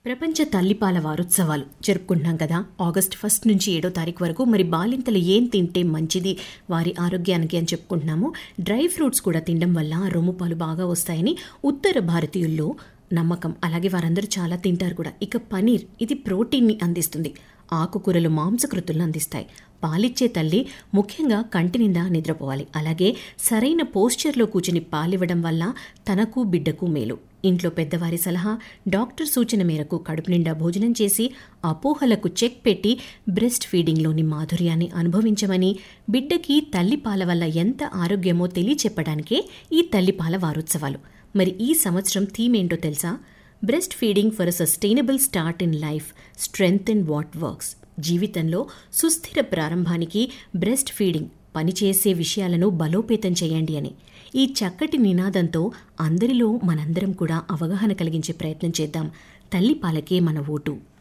ప్రపంచ తల్లిపాల వారోత్సవాలు జరుపుకుంటున్నాం కదా ఆగస్ట్ ఫస్ట్ నుంచి ఏడో తారీఖు వరకు మరి బాలింతలు ఏం తింటే మంచిది వారి ఆరోగ్యానికి అని చెప్పుకుంటున్నాము డ్రై ఫ్రూట్స్ కూడా తినడం వల్ల రొమ్ము పాలు బాగా వస్తాయని ఉత్తర భారతీయుల్లో నమ్మకం అలాగే వారందరూ చాలా తింటారు కూడా ఇక పనీర్ ఇది ప్రోటీన్ని అందిస్తుంది ఆకుకూరలు మాంసకృతులను అందిస్తాయి పాలిచ్చే తల్లి ముఖ్యంగా కంటి నిండా నిద్రపోవాలి అలాగే సరైన పోస్చర్లో కూర్చుని పాలివ్వడం వల్ల తనకు బిడ్డకు మేలు ఇంట్లో పెద్దవారి సలహా డాక్టర్ సూచన మేరకు కడుపు నిండా భోజనం చేసి అపోహలకు చెక్ పెట్టి బ్రెస్ట్ ఫీడింగ్లోని మాధుర్యాన్ని అనుభవించమని బిడ్డకి తల్లిపాల వల్ల ఎంత ఆరోగ్యమో తెలియచెప్పడానికే ఈ తల్లిపాల వారోత్సవాలు మరి ఈ సంవత్సరం థీమ్ ఏంటో తెలుసా breast feeding for a sustainable start in life strength in what works జీవితంలో సుస్థిర ప్రారంభానికి బ్రెస్ట్ ఫీడింగ్ పనిచేసే విషయాలను బలోపేతం చేయండి అని ఈ చక్కటి నినాదంతో అందరిలో మనందరం కూడా అవగాహన కలిగించే ప్రయత్నం చేద్దాం తల్లిపాలకే మన ఓటు